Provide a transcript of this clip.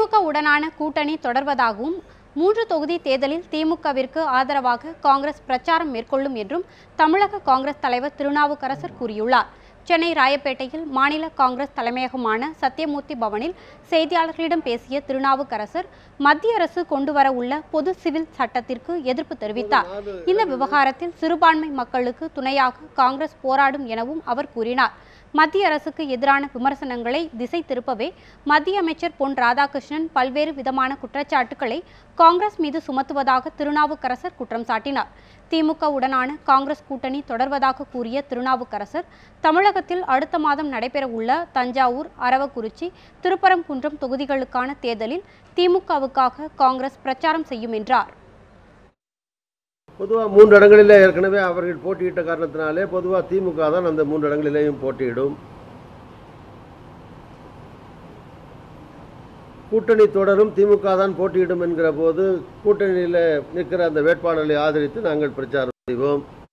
திமுக உடனான கூட்டணி தொடர்வதாகவும் மூன்று தொகுதி தேர்தலில் திமுகவிற்கு ஆதரவாக காங்கிரஸ் பிரச்சாரம் மேற்கொள்ளும் என்றும் தமிழக காங்கிரஸ் தலைவர் திருநாவுக்கரசர் கூறியுள்ளார் சென்னை ராயப்பேட்டையில் மாநில காங்கிரஸ் தலைமையகமான சத்தியமூர்த்தி பவனில் செய்தியாளர்களிடம் பேசிய திருநாவுக்கரசர் மத்திய அரசு கொண்டு வர உள்ள பொது சிவில் சட்டத்திற்கு எதிர்ப்பு தெரிவித்தார் இந்த விவகாரத்தில் சிறுபான்மை மக்களுக்கு துணையாக காங்கிரஸ் போராடும் எனவும் அவர் கூறினார் மத்திய அரசுக்கு எதிரான விமர்சனங்களை திசை திருப்பவே மத்திய அமைச்சர் பொன் ராதாகிருஷ்ணன் பல்வேறு விதமான குற்றச்சாட்டுக்களை காங்கிரஸ் மீது சுமத்துவதாக திருநாவுக்கரசர் குற்றம் சாட்டினார் திமுக உடனான காங்கிரஸ் கூட்டணி தொடர்வதாக கூறிய திருநாவுக்கரசர் தமிழகத்தில் அடுத்த மாதம் நடைபெறவுள்ள தஞ்சாவூர் அரவக்குறிச்சி திருப்பரங்குன்றம் தொகுதிகளுக்கான தேர்தலில் திமுகவுக்காக காங்கிரஸ் பிரச்சாரம் செய்யும் என்றார் பொதுவாக மூன்று இடங்களிலே ஏற்கனவே அவர்கள் போட்டியிட்ட காரணத்தினாலே பொதுவாக திமுக தான் அந்த மூன்று இடங்களிலேயும் போட்டியிடும் கூட்டணி தொடரும் திமுக தான் போட்டியிடும் என்கிற போது கூட்டணியில் நிற்கிற அந்த வேட்பாளர்களை ஆதரித்து நாங்கள் பிரச்சாரம் செய்வோம்